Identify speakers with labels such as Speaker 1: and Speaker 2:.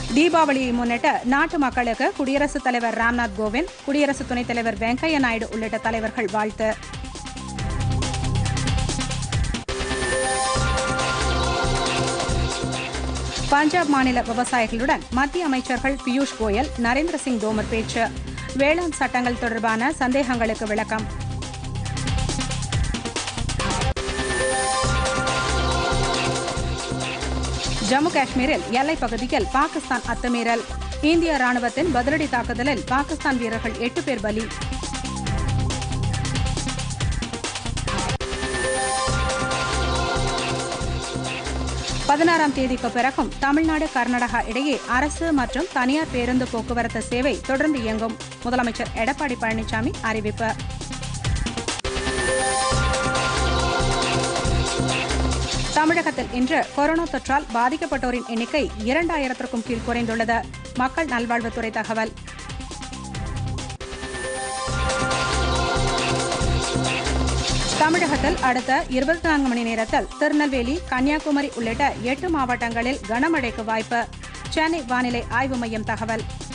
Speaker 1: தீபாவளியை முன்னிட்டு நாட்டு மக்களுக்கு குடியரசுத் தலைவர் ராம்நாத் கோவிந்த் குடியரசு துணைத் தலைவர் வெங்கையா நாயுடு உள்ளிட்ட தலைவர்கள் வாழ்த்து பஞ்சாப் மாநில விவசாயிகளுடன் மத்திய அமைச்சர்கள் பியூஷ் கோயல் நரேந்திர சிங் தோமர் பேச்சு வேளாண் சட்டங்கள் தொடர்பான சந்தேகங்களுக்கு விளக்கம் ஜம்மு காஷ்மீரில் எல்லைப் பகுதியில் பாகிஸ்தான் அத்துமீறல் இந்திய ராணுவத்தின் பதிலடி தாக்குதலில் பாகிஸ்தான் வீரர்கள் எட்டு பேர் பலி பதினாறாம் தேதிக்கு பிறகும் தமிழ்நாடு கர்நாடகா இடையே அரசு மற்றும் தனியார் பேருந்து போக்குவரத்து சேவை தொடர்ந்து இயங்கும் முதலமைச்சர் எடப்பாடி பழனிசாமி அறிவிப்பு தமிழகத்தில் இன்று கொரோனா தொற்றால் பாதிக்கப்பட்டோரின் எண்ணிக்கை இரண்டாயிரத்திற்கும் கீழ் குறைந்துள்ளது மக்கள் நல்வாழ்வுத்துறை தகவல் தமிழகத்தில் அடுத்த இருபத்தி நான்கு மணி நேரத்தில் திருநெல்வேலி கன்னியாகுமரி உள்ளிட்ட எட்டு மாவட்டங்களில் கனமழைக்கு வாய்ப்பு சென்னை வானிலை ஆய்வு மையம் தகவல்